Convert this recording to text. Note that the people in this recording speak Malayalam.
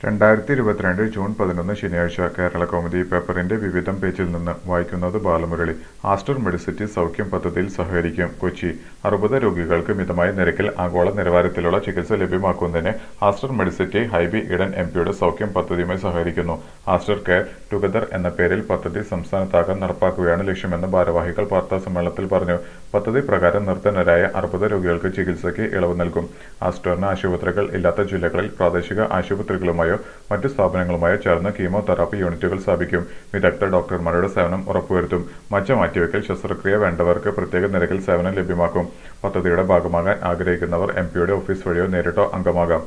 രണ്ടായിരത്തി ഇരുപത്തിരണ്ട് ജൂൺ പതിനൊന്ന് ശനിയാഴ്ച കേരള കൗമുദി പേപ്പറിന്റെ വിവിധം പേജിൽ നിന്ന് വായിക്കുന്നത് ബാലമുരളി ആസ്റ്റർ മെഡിസിറ്റി സൗഖ്യം പദ്ധതിയിൽ സഹകരിക്കും കൊച്ചി അറുപത് രോഗികൾക്ക് മിതമായ നിരക്കിൽ ആഗോള നിലവാരത്തിലുള്ള ചികിത്സ ലഭ്യമാക്കുന്നതിന് ആസ്റ്റർ മെഡിസിറ്റി ഹൈബി ഇഡൻ എംപിയുടെ സൗഖ്യം പദ്ധതിയുമായി സഹകരിക്കുന്നു ആസ്റ്റർ കെയർ ടുഗദർ എന്ന പേരിൽ പദ്ധതി സംസ്ഥാനത്താകെ നടപ്പാക്കുകയാണ് ലക്ഷ്യമെന്ന് ഭാരവാഹികൾ വാർത്താ സമ്മേളനത്തിൽ പറഞ്ഞു പദ്ധതി പ്രകാരം നിർധനരായ അറുപത് രോഗികൾക്ക് ചികിത്സയ്ക്ക് ഇളവ് നൽകും ആസ്റ്ററിന് ആശുപത്രികൾ ഇല്ലാത്ത ജില്ലകളിൽ പ്രാദേശിക ആശുപത്രികളുമായോ മറ്റു സ്ഥാപനങ്ങളുമായോ ചേർന്ന് കീമോതെറാപ്പി യൂണിറ്റുകൾ സ്ഥാപിക്കും വിദഗ്ധ ഡോക്ടർമാരുടെ സേവനം ഉറപ്പുവരുത്തും മജ്ജ മാറ്റിവെക്കൽ ശസ്ത്രക്രിയ വേണ്ടവർക്ക് പ്രത്യേക നിരക്കിൽ സേവനം ലഭ്യമാക്കും പദ്ധതിയുടെ ഭാഗമാകാൻ ആഗ്രഹിക്കുന്നവർ എംപിയുടെ ഓഫീസ് വഴിയോ നേരിട്ടോ അംഗമാകാം